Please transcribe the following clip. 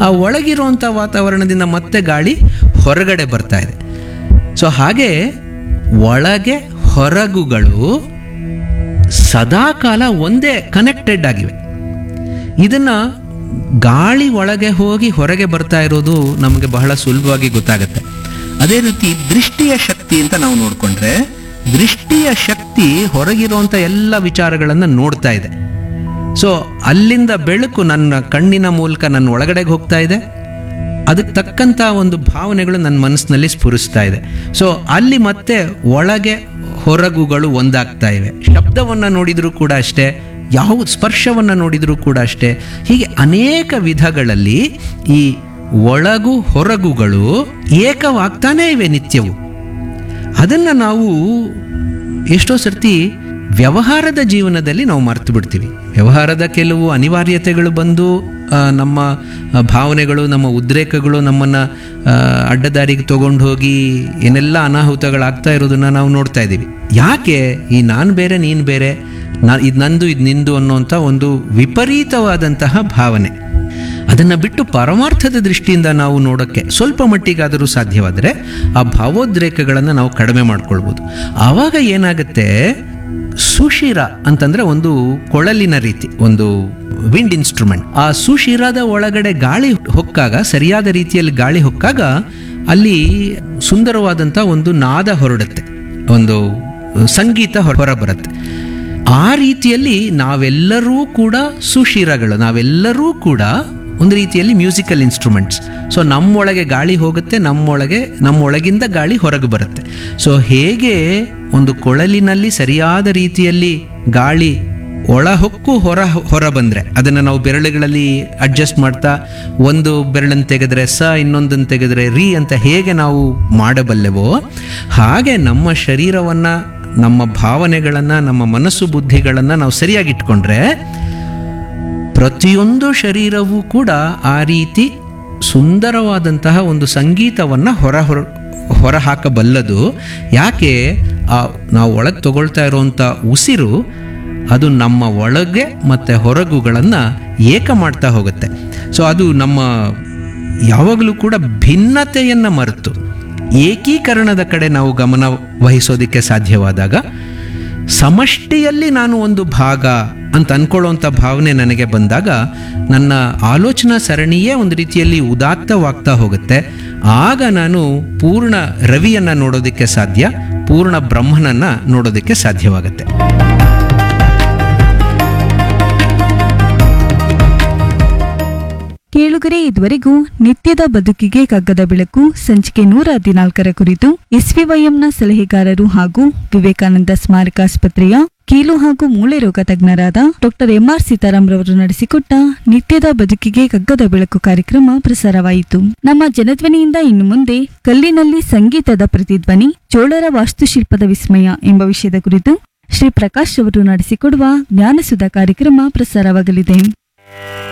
ಆ ಒಳಗಿರುವಂಥ ವಾತಾವರಣದಿಂದ ಮತ್ತೆ ಗಾಳಿ ಹೊರಗಡೆ ಬರ್ತಾ ಇದೆ ಸೊ ಹಾಗೆ ಒಳಗೆ ಹೊರಗುಗಳು ಸದಾಕಾಲ ಒಂದೇ ಕನೆಕ್ಟೆಡ್ ಆಗಿವೆ ಇದನ್ನ ಗಾಳಿ ಒಳಗೆ ಹೋಗಿ ಹೊರಗೆ ಬರ್ತಾ ಇರೋದು ನಮಗೆ ಬಹಳ ಸುಲಭವಾಗಿ ಗೊತ್ತಾಗುತ್ತೆ ಅದೇ ರೀತಿ ದೃಷ್ಟಿಯ ಶಕ್ತಿ ಅಂತ ನಾವು ನೋಡಿಕೊಂಡ್ರೆ ದೃಷ್ಟಿಯ ಶಕ್ತಿ ಹೊರಗಿರುವಂಥ ಎಲ್ಲ ವಿಚಾರಗಳನ್ನು ನೋಡ್ತಾ ಇದೆ ಸೊ ಅಲ್ಲಿಂದ ಬೆಳಕು ನನ್ನ ಕಣ್ಣಿನ ಮೂಲಕ ನನ್ನ ಒಳಗಡೆಗೆ ಹೋಗ್ತಾ ಇದೆ ಅದಕ್ಕೆ ತಕ್ಕಂಥ ಒಂದು ಭಾವನೆಗಳು ನನ್ನ ಮನಸ್ಸಿನಲ್ಲಿ ಸ್ಫುರಿಸ್ತಾ ಇದೆ ಸೊ ಅಲ್ಲಿ ಮತ್ತೆ ಒಳಗೆ ಹೊರಗುಗಳು ಒಂದಾಗ್ತಾ ಇವೆ ಶಬ್ದವನ್ನು ನೋಡಿದರೂ ಕೂಡ ಅಷ್ಟೇ ಯಾವ ಸ್ಪರ್ಶವನ್ನು ನೋಡಿದರೂ ಕೂಡ ಅಷ್ಟೇ ಹೀಗೆ ಅನೇಕ ವಿಧಗಳಲ್ಲಿ ಈ ಒಳಗು ಹೊರಗುಗಳು ಏಕವಾಗ್ತಾನೇ ಇವೆ ನಿತ್ಯವು ಅದನ್ನು ನಾವು ಎಷ್ಟೋ ಸರ್ತಿ ವ್ಯವಹಾರದ ಜೀವನದಲ್ಲಿ ನಾವು ಮರ್ತು ಬಿಡ್ತೀವಿ ವ್ಯವಹಾರದ ಕೆಲವು ಅನಿವಾರ್ಯತೆಗಳು ಬಂದು ಆ, ನಮ್ಮ ಆ, ಭಾವನೆಗಳು ನಮ್ಮ ಉದ್ರೇಕಗಳು ನಮ್ಮನ್ನು ಅಡ್ಡದಾರಿಗೆ ತಗೊಂಡು ಹೋಗಿ ಏನೆಲ್ಲ ಅನಾಹುತಗಳಾಗ್ತಾ ಇರೋದನ್ನ ನಾವು ನೋಡ್ತಾ ಇದ್ದೀವಿ ಯಾಕೆ ಈ ನಾನು ಬೇರೆ ನೀನು ಬೇರೆ ನಾ ಇದು ನಂದು ಇದು ನಿಂದು ಅನ್ನೋಂಥ ಒಂದು ವಿಪರೀತವಾದಂತಹ ಭಾವನೆ ಅದನ್ನು ಬಿಟ್ಟು ಪರಮಾರ್ಥದ ದೃಷ್ಟಿಯಿಂದ ನಾವು ನೋಡೋಕ್ಕೆ ಸ್ವಲ್ಪ ಮಟ್ಟಿಗಾದರೂ ಸಾಧ್ಯವಾದರೆ ಆ ಭಾವೋದ್ರೇಕಗಳನ್ನು ನಾವು ಕಡಿಮೆ ಮಾಡ್ಕೊಳ್ಬೋದು ಆವಾಗ ಏನಾಗುತ್ತೆ ಸುಶಿರ ಅಂತಂದ್ರೆ ಒಂದು ಕೊಳಲಿನ ರೀತಿ ಒಂದು ವಿಂಡ್ ಇನ್ಸ್ಟ್ರೂಮೆಂಟ್ ಆ ಸುಶಿರದ ಒಳಗಡೆ ಗಾಳಿ ಹೊಕ್ಕಾಗ ಸರಿಯಾದ ರೀತಿಯಲ್ಲಿ ಗಾಳಿ ಹೊಕ್ಕಾಗ ಅಲ್ಲಿ ಸುಂದರವಾದಂಥ ಒಂದು ನಾದ ಹೊರಡುತ್ತೆ ಒಂದು ಸಂಗೀತ ಹೊರ ಹೊರ ಬರುತ್ತೆ ಆ ರೀತಿಯಲ್ಲಿ ನಾವೆಲ್ಲರೂ ಕೂಡ ಸುಶಿರಗಳು ನಾವೆಲ್ಲರೂ ಕೂಡ ಒಂದು ರೀತಿಯಲ್ಲಿ ಮ್ಯೂಸಿಕಲ್ ಇನ್ಸ್ಟ್ರೂಮೆಂಟ್ಸ್ ಸೊ ನಮ್ಮೊಳಗೆ ಗಾಳಿ ಹೋಗುತ್ತೆ ನಮ್ಮೊಳಗೆ ನಮ್ಮೊಳಗಿಂದ ಗಾಳಿ ಹೊರಗೆ ಬರುತ್ತೆ ಸೊ ಹೇಗೆ ಒಂದು ಕೊಳಲಿನಲ್ಲಿ ಸರಿಯಾದ ರೀತಿಯಲ್ಲಿ ಗಾಳಿ ಒಳ ಹೊಕ್ಕು ಹೊರ ಹೊರ ಬಂದರೆ ಅದನ್ನು ನಾವು ಬೆರಳುಗಳಲ್ಲಿ ಅಡ್ಜಸ್ಟ್ ಮಾಡ್ತಾ ಒಂದು ಬೆರಳನ್ನು ತೆಗೆದ್ರೆ ಸ ಇನ್ನೊಂದನ್ನು ತೆಗೆದ್ರೆ ರಿ ಅಂತ ಹೇಗೆ ನಾವು ಮಾಡಬಲ್ಲೆವೋ ಹಾಗೆ ನಮ್ಮ ಶರೀರವನ್ನು ನಮ್ಮ ಭಾವನೆಗಳನ್ನು ನಮ್ಮ ಮನಸ್ಸು ಬುದ್ಧಿಗಳನ್ನು ನಾವು ಸರಿಯಾಗಿ ಇಟ್ಕೊಂಡ್ರೆ ಪ್ರತಿಯೊಂದು ಶರೀರವೂ ಕೂಡ ಆ ರೀತಿ ಸುಂದರವಾದಂತಹ ಒಂದು ಸಂಗೀತವನ್ನು ಹೊರ ಹೊರ ಹೊರ ಹಾಕಬಲ್ಲದು ಯಾಕೆ ಆ ನಾವು ಒಳಗೆ ತಗೊಳ್ತಾ ಇರುವಂಥ ಉಸಿರು ಅದು ನಮ್ಮ ಒಳಗೆ ಮತ್ತು ಹೊರಗುಗಳನ್ನು ಏಕ ಮಾಡ್ತಾ ಹೋಗುತ್ತೆ ಸೊ ಅದು ನಮ್ಮ ಯಾವಾಗಲೂ ಕೂಡ ಭಿನ್ನತೆಯನ್ನು ಮರೆತು ಏಕೀಕರಣದ ಕಡೆ ನಾವು ಗಮನ ವಹಿಸೋದಕ್ಕೆ ಸಾಧ್ಯವಾದಾಗ ಸಮಷ್ಟಿಯಲ್ಲಿ ನಾನು ಒಂದು ಭಾಗ ಅಂತ ಅನ್ಕೊಳ್ಳುವಂಥ ಭಾವನೆ ನನಗೆ ಬಂದಾಗ ನನ್ನ ಆಲೋಚನಾ ಸರಣಿಯೇ ಒಂದು ರೀತಿಯಲ್ಲಿ ಉದಾತ್ತವಾಗ್ತಾ ಹೋಗುತ್ತೆ ಆಗ ನಾನು ಪೂರ್ಣ ರವಿಯನ್ನು ನೋಡೋದಕ್ಕೆ ಸಾಧ್ಯ ಪೂರ್ಣ ಬ್ರಹ್ಮನನ್ನು ನೋಡೋದಕ್ಕೆ ಸಾಧ್ಯವಾಗುತ್ತೆ ಕೇಳುಗರೆ ಇದುವರೆಗೂ ನಿತ್ಯದ ಬದುಕಿಗೆ ಕಗ್ಗದ ಬೆಳಕು ಸಂಚಿಕೆ ನೂರ ಹದಿನಾಲ್ಕರ ಕುರಿತು ಎಸ್ವಿವೈಎಂನ ಸಲಹೆಗಾರರು ಹಾಗೂ ವಿವೇಕಾನಂದ ಸ್ಮಾರಕ ಆಸ್ಪತ್ರೆಯ ಕೀಲು ಹಾಗೂ ಮೂಳೆ ರೋಗ ತಜ್ಞರಾದ ಡಾಕ್ಟರ್ ಎಂಆರ್ ಸೀತಾರಾಮ್ ರವರು ನಡೆಸಿಕೊಟ್ಟ ನಿತ್ಯದ ಬದುಕಿಗೆ ಕಗ್ಗದ ಬೆಳಕು ಕಾರ್ಯಕ್ರಮ ಪ್ರಸಾರವಾಯಿತು ನಮ್ಮ ಜನಧ್ವನಿಯಿಂದ ಇನ್ನು ಮುಂದೆ ಕಲ್ಲಿನಲ್ಲಿ ಸಂಗೀತದ ಪ್ರತಿಧ್ವನಿ ಚೋಳರ ವಾಸ್ತುಶಿಲ್ಪದ ವಿಸ್ಮಯ ಎಂಬ ವಿಷಯದ ಕುರಿತು ಶ್ರೀ ಪ್ರಕಾಶ್ ಅವರು ನಡೆಸಿಕೊಡುವ ಜ್ಞಾನಸುಧ ಕಾರ್ಯಕ್ರಮ ಪ್ರಸಾರವಾಗಲಿದೆ